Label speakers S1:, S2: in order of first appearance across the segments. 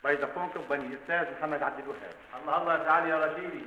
S1: بيضاقونكم بني الاستاذ محمد عبد الوهاب
S2: الله الله تعالى يا رشيدي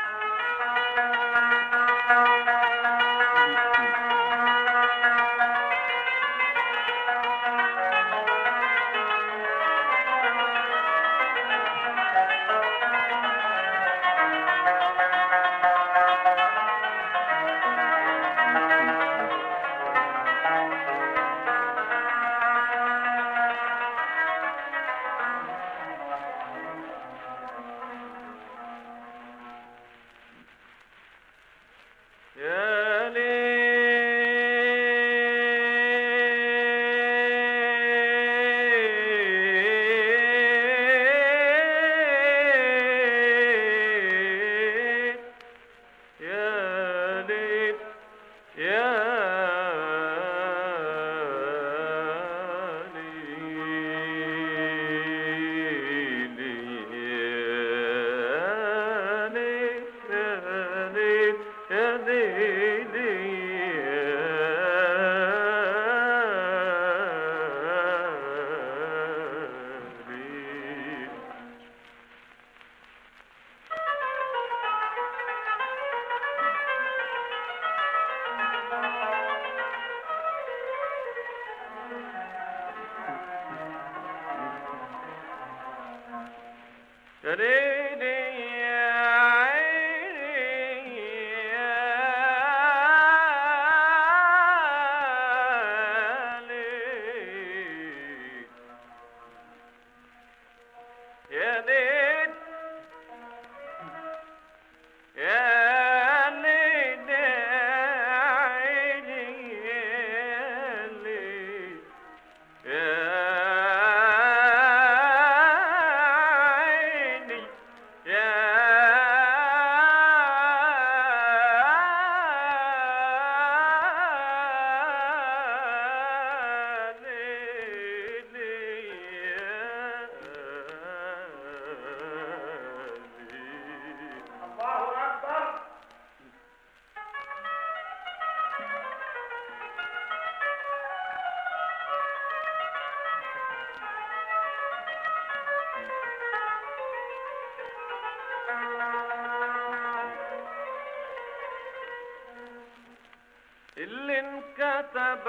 S3: اللي انكتب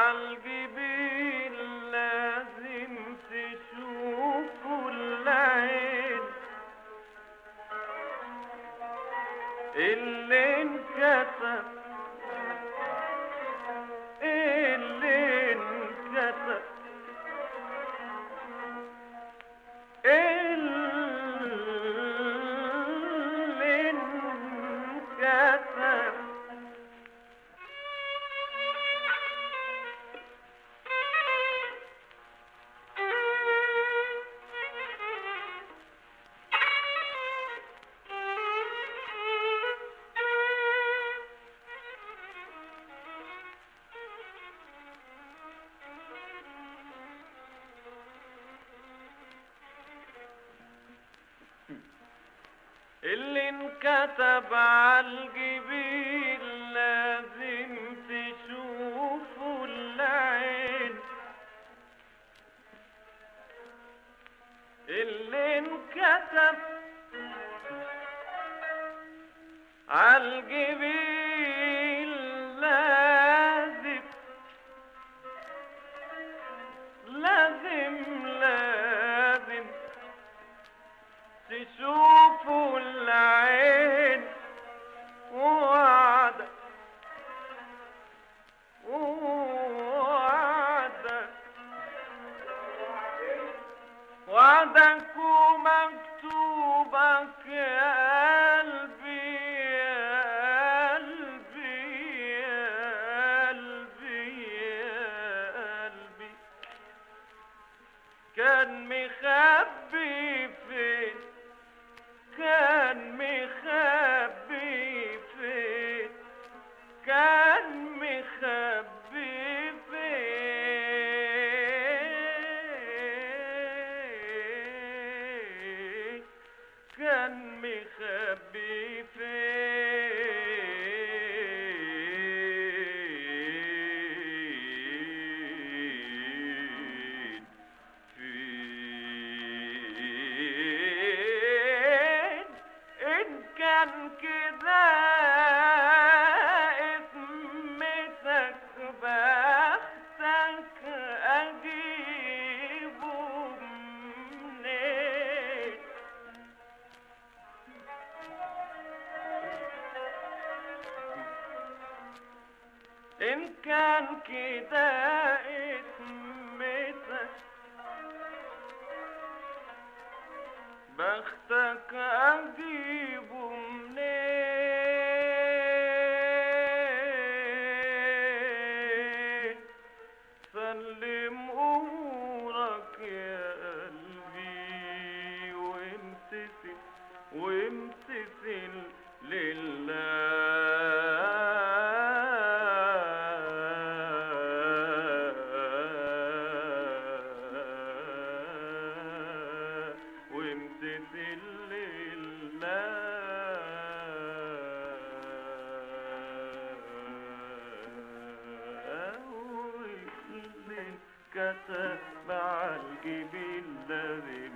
S3: عالجبين لازم تشوفه العين اللي انكتب اللي انكتب اللي انكتب اللي انكتب عالجبين لازم تشوفه العين اللي انكتب عالجبين لازم لازم لازم تشوفوا العين وعدك وعدك وعدك ومكتوبك يا قلبي يا قلبي يا قلبي يا قلبي كان مخبي فين كان مخبي فين كان مخبي فين كان مخبي فين إن كان كده اسمتك بختك أجيبه منين سلم أمورك يا قلبي وامتثل وامتثل لله وامتثل لله وامتثل كتب على الجبين الذي